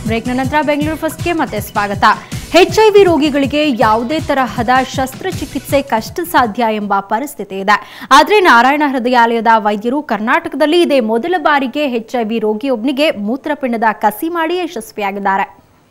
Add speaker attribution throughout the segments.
Speaker 1: ಬ್ರೇಕ್ನ ನಂತರ ಬೆಂಗಳೂರು ಫಸ್ಟ್ಗೆ ಮತ್ತೆ ಸ್ವಾಗತ ಎಚ್ಐವಿ ರೋಗಿಗಳಿಗೆ ಯಾವುದೇ ತರಹದ ಶಸ್ತ್ರಚಿಕಿತ್ಸೆ ಕಷ್ಟ ಸಾಧ್ಯ ಎಂಬ ಪರಿಸ್ಥಿತಿ ಇದೆ ಆದರೆ ನಾರಾಯಣ ಹೃದಯಾಲಯದ ವೈದ್ಯರು ಕರ್ನಾಟಕದಲ್ಲಿ ಇದೇ ಮೊದಲ ಬಾರಿಗೆ ಎಚ್ಐವಿ ರೋಗಿಯೊಬ್ಬನಿಗೆ ಮೂತ್ರಪಿಂಡದ ಕಸಿ ಮಾಡಿ ಯಶಸ್ವಿಯಾಗಿದ್ದಾರೆ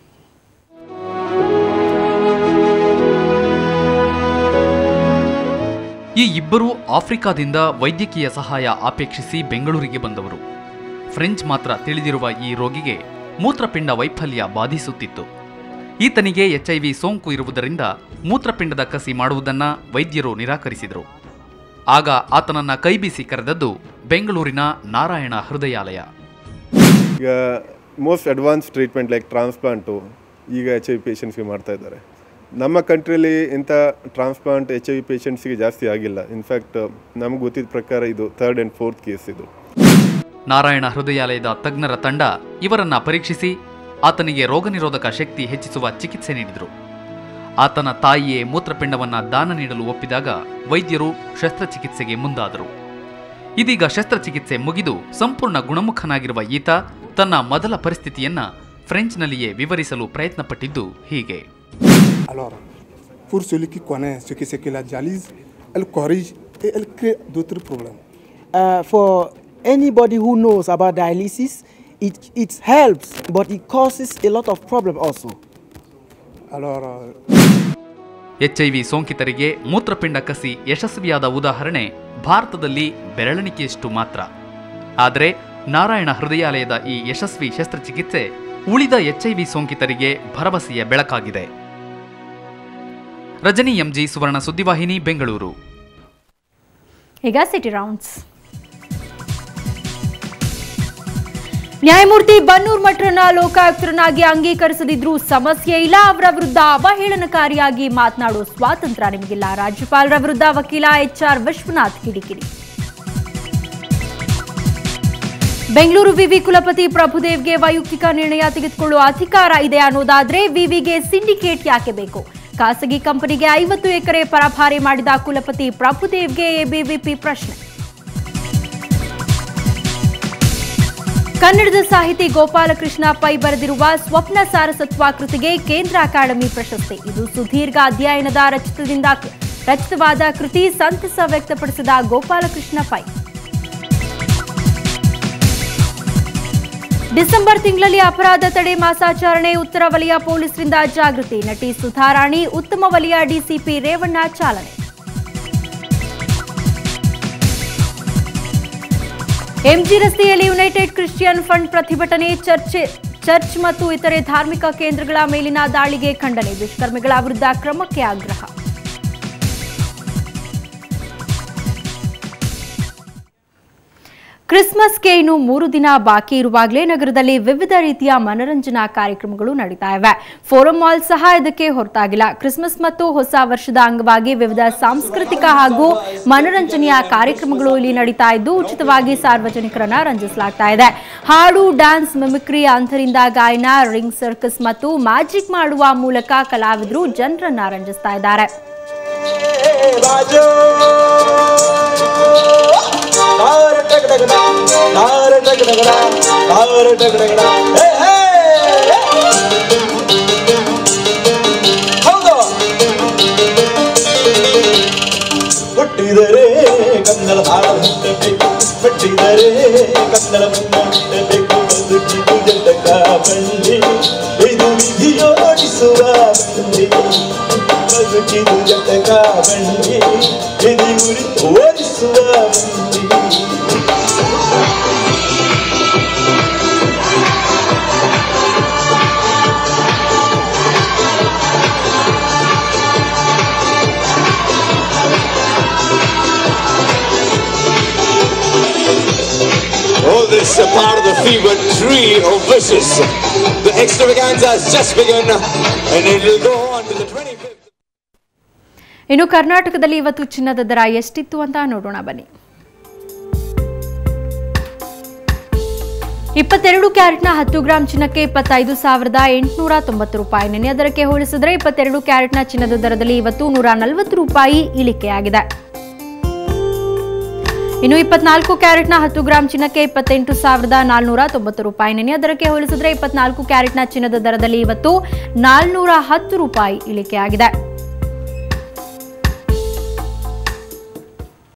Speaker 2: ಈ ಇಬ್ಬರು ಆಫ್ರಿಕಾದಿಂದ ವೈದ್ಯಕೀಯ ಸಹಾಯ ಅಪೇಕ್ಷಿಸಿ ಬೆಂಗಳೂರಿಗೆ ಬಂದವರು ಫ್ರೆಂಚ್ ಮಾತ್ರ ತಿಳಿದಿರುವ ಈ ರೋಗಿಗೆ ಮೂತ್ರಪಿಂಡ ವೈಫಲ್ಯ ಬಾಧಿಸುತ್ತಿತ್ತು ಈತನಿಗೆ ಎಚ್ಐವಿ ಸೋಂಕು ಇರುವುದರಿಂದ ಮೂತ್ರಪಿಂಡದ ಕಸಿ ಮಾಡುವುದನ್ನ ವೈದ್ಯರು ನಿರಾಕರಿಸಿದರು ಆಗ ಆತನನ್ನ ಕೈಬೀಸಿ ಕರೆದದ್ದು ಬೆಂಗಳೂರಿನ ನಾರಾಯಣ ಹೃದಯಾಲಯ
Speaker 3: ಈಗ most advance treatment like transplant ಈಗ ಎಚ್ ಐ ವಿ ಪೇಷಂಟ್ಸ್ಗೆ ಮಾಡ್ತಾ ಇದ್ದಾರೆ ನಮ್ಮ ಕಂಟ್ರಿಯಲ್ಲಿ ಇಂಥ ಟ್ರಾನ್ಸ್ಪ್ಲಾಂಟ್ ಎಚ್ ಐ ವಿ ಪೇಷಂಟ್ಸ್ಗೆ ಜಾಸ್ತಿ ಆಗಿಲ್ಲ ಇನ್ಫ್ಯಾಕ್ಟ್ ನಮ್ಗೆ ಗೊತ್ತಿದ್ದ ಪ್ರಕಾರ ಇದು ಥರ್ಡ್ ಆ್ಯಂಡ್ ಫೋರ್ತ್ ಕೇಸ್ ಇದು
Speaker 2: ನಾರಾಯಣ ಹೃದಯಾಲಯದ ತಜ್ಞರ ತಂಡ ಇವರನ್ನ ಪರೀಕ್ಷಿಸಿ ಆತನಿಗೆ ರೋಗನಿರೋಧಕ ಶಕ್ತಿ ಹೆಚ್ಚಿಸುವ ಚಿಕಿತ್ಸೆ ನೀಡಿದರು ಆತನ ತಾಯಿಯೇ ಮೂತ್ರಪಿಂಡವನ್ನ ದಾನ ನೀಡಲು ಒಪ್ಪಿದಾಗ ವೈದ್ಯರು ಶಸ್ತ್ರಚಿಕಿತ್ಸೆಗೆ ಮುಂದಾದರು ಇದೀಗ ಶಸ್ತ್ರಚಿಕಿತ್ಸೆ ಮುಗಿದು ಸಂಪೂರ್ಣ ಗುಣಮುಖನಾಗಿರುವ ಈತ ತನ್ನ ಮೊದಲ ಪರಿಸ್ಥಿತಿಯನ್ನ ಫ್ರೆಂಚ್ನಲ್ಲಿಯೇ ವಿವರಿಸಲು ಪ್ರಯತ್ನಪಟ್ಟಿದ್ದು ಹೀಗೆ
Speaker 4: Alors, pour celui qui connaît ce que c'est que la dialyse, elle corrige et elle crée d'autres problèmes.
Speaker 5: uh, for anybody who knows about dialysis, it, it helps, but it causes a lot of problem also.
Speaker 4: Alors, euh,
Speaker 2: HIV ಸೋಂಕಿತರಿಗೆ ಮೂತ್ರಪಿಂಡ ಕಸಿ ಯಶಸ್ವಿಯಾದ ಉದಾಹರಣೆ ಭಾರತದಲ್ಲಿ ಬೆರಳೆಣಿಕೆಯಷ್ಟು ಮಾತ್ರ ಆದರೆ ನಾರಾಯಣ ಹೃದಯಾಲಯದ ಈ ಯಶಸ್ವಿ ಶಸ್ತ್ರಚಿಕಿತ್ಸೆ ಉಳಿದ ಎಚ್ಐವಿ ಸೋಂಕಿತರಿಗೆ ಭರವಸೆಯ ಬೆಳಕಾಗಿದೆ ರಜನಿ ಎಂಜಿ ಸುವರ್ಣ ಸುದ್ದಿವಾಹಿನಿ ಬೆಂಗಳೂರು
Speaker 1: ಈಗ ಸಿಟಿ ರೌಂಡ್ಸ್ ನ್ಯಾಯಮೂರ್ತಿ ಬನ್ನೂರ್ ಮಠರನ್ನ ಲೋಕಾಯುಕ್ತರನ್ನಾಗಿ ಅಂಗೀಕರಿಸದಿದ್ರೂ ಸಮಸ್ಯೆ ಇಲ್ಲ ಅವರ ವಿರುದ್ಧ ಅವಹೇಳನಕಾರಿಯಾಗಿ ಮಾತನಾಡುವ ಸ್ವಾತಂತ್ರ್ಯ ನಿಮಗಿಲ್ಲ ರಾಜ್ಯಪಾಲರ ವಿರುದ್ಧ ವಕೀಲ ಎಚ್ಆರ್ ವಿಶ್ವನಾಥ್ ಕಿಡಿಕಿಡಿ ಬೆಂಗಳೂರು ವಿವಿ ಕುಲಪತಿ ಪ್ರಭುದೇವ್ಗೆ ವೈಯಕ್ತಿಕ ನಿರ್ಣಯ ತೆಗೆದುಕೊಳ್ಳುವ ಅಧಿಕಾರ ಇದೆ ಅನ್ನೋದಾದ್ರೆ ವಿವಿಗೆ ಸಿಂಡಿಕೇಟ್ ಯಾಕೆ ಬೇಕು ಖಾಸಗಿ ಕಂಪನಿಗೆ ಐವತ್ತು ಎಕರೆ ಪರಭಾರೆ ಮಾಡಿದ ಕುಲಪತಿ ಪ್ರಭುದೇವ್ಗೆ ಎಬಿವಿಪಿ ಪ್ರಶ್ನೆ ಕನ್ನಡದ ಸಾಹಿತಿ ಗೋಪಾಲಕೃಷ್ಣ ಪೈ ಬರೆದಿರುವ ಸ್ವಪ್ನ ಸಾರಸತ್ವ ಕೃತಿಗೆ ಕೇಂದ್ರ ಅಕಾಡೆಮಿ ಪ್ರಶಸ್ತಿ ಇದು ಸುದೀರ್ಘ ಅಧ್ಯಯನದ ರಚಿತದಿಂದ ರಚಿತವಾದ ಕೃತಿ ಸಂತಸ ವ್ಯಕ್ತಪಡಿಸಿದ ಗೋಪಾಲಕೃಷ್ಣ ಪೈ ಡಿಸೆಂಬರ್ ತಿಂಗಳಲ್ಲಿ ಅಪರಾಧ ತಡೆ ಮಾಸಾಚರಣೆ ಉತ್ತರ ವಲಯ ಪೊಲೀಸರಿಂದ ಜಾಗೃತಿ ನಟಿ ಸುಧಾರಾಣಿ ಉತ್ತಮ ವಲಯ ಡಿಸಿಪಿ ರೇವಣ್ಣ ಚಾಲನೆ ಎಂಜಿ ರಸ್ತೆಯಲ್ಲಿ ಯುನೈಟೆಡ್ ಕ್ರಿಶ್ಚಿಯನ್ ಫಂಡ್ ಪ್ರತಿಭಟನೆ ಚರ್ಚೆ ಚರ್ಚ್ ಮತ್ತು ಇತರೆ ಧಾರ್ಮಿಕ ಕೇಂದ್ರಗಳ ಮೇಲಿನ ದಾಳಿಗೆ ಖಂಡನೆ ದುಷ್ಕರ್ಮಿಗಳ ವಿರುದ್ಧ ಕ್ರಮಕ್ಕೆ ಆಗ್ರಹ ಕ್ರಿಸ್ಮಸ್ಗೆ ಇನ್ನು ಮೂರು ದಿನ ಬಾಕಿ ಇರುವಾಗಲೇ ನಗರದಲ್ಲಿ ವಿವಿಧ ರೀತಿಯ ಮನರಂಜನಾ ಕಾರ್ಯಕ್ರಮಗಳು ನಡೀತಾ ಇವೆ ಫೋರಂ ಮಾಲ್ ಸಹ ಇದಕ್ಕೆ ಹೊರತಾಗಿಲ್ಲ ಕ್ರಿಸ್ಮಸ್ ಮತ್ತು ಹೊಸ ವರ್ಷದ ಅಂಗವಾಗಿ ವಿವಿಧ ಸಾಂಸ್ಕೃತಿಕ ಹಾಗೂ ಮನರಂಜನೆಯ ಕಾರ್ಯಕ್ರಮಗಳು ಇಲ್ಲಿ ನಡೀತಾ ಇದ್ದು ಉಚಿತವಾಗಿ ಸಾರ್ವಜನಿಕರನ್ನ ರಂಜಿಸಲಾಗ್ತಾ ಇದೆ ಹಾಡು ಡ್ಯಾನ್ಸ್ ಮಿಮಿಕ್ರಿ ಅಂತರಿಂದ ಗಾಯನ ರಿಂಗ್ ಸರ್ಕಸ್ ಮತ್ತು ಮ್ಯಾಜಿಕ್ ಮಾಡುವ ಮೂಲಕ ಕಲಾವಿದರು ಜನರನ್ನ ರಂಜಿಸ್ತಾ ಇದ್ದಾರೆ
Speaker 6: ಹುಟ್ಟಿದರೆ ಕನ್ನಡ ಹಾಡ ಹುಟ್ಟಬೇಕು ಹುಟ್ಟಿದರೆ ಕನ್ನಡ ಮುನ್ನ ಹುಟ್ಟಬೇಕು ಬದುಕಿದು ಜಟಕ ಬಂಡಿ ಇದು ವಿಧಿಯೋಡಿಸುವ ಬಂಡಿ ಬದುಕಿದು ಜಟಕ ಬಂಡಿ ಇದು ಗುರಿ ಓಡಿಸುವ ಬಂಡಿ
Speaker 7: All this a part of the fever tree of wishes. The extravaganza has just begun and it will go on to the 25th.
Speaker 1: ಇನ್ನು ಕರ್ನಾಟಕದಲ್ಲಿ ಇವತ್ತು ಚಿನ್ನದ ದರ ಎಷ್ಟಿತ್ತು ಅಂತ ನೋಡೋಣ ಬನ್ನಿ ಇಪ್ಪತ್ತೆರಡು ಕ್ಯಾರೆಟ್ನ ಹತ್ತು ಗ್ರಾಂ ಚಿನ್ನಕ್ಕೆ ಇಪ್ಪತ್ತೈದು ಸಾವಿರದ ಎಂಟುನೂರ ತೊಂಬತ್ತು ರೂಪಾಯಿ ನೆನೆಯ ದರಕ್ಕೆ ಹೋಲಿಸಿದರೆ ಇಪ್ಪತ್ತೆರಡು ಕ್ಯಾರೆಟ್ನ ಚಿನ್ನದ ದರದಲ್ಲಿ ಇವತ್ತು ನೂರ ನಲವತ್ತು ರೂಪಾಯಿ ಇಳಿಕೆಯಾಗಿದೆ ಇನ್ನು ಇಪ್ಪತ್ನಾಲ್ಕು ಕ್ಯಾರೆಟ್ನ ಹತ್ತು ಗ್ರಾಂ ಚಿನ್ನಕ್ಕೆ ಇಪ್ಪತ್ತೆಂಟು ಸಾವಿರದ ನಾಲ್ನೂರ ತೊಂಬತ್ತು ರೂಪಾಯಿ ನೆನೆಯ ದರಕ್ಕೆ ಹೋಲಿಸಿದ್ರೆ ಇಪ್ಪತ್ನಾಲ್ಕು ಕ್ಯಾರೆಟ್ನ ಚಿನ್ನದ ದರದಲ್ಲಿ ಇವತ್ತು ನಾಲ್ನೂರ ಹತ್ತು ರೂಪಾಯಿ ಇಳಿಕೆಯಾಗಿದೆ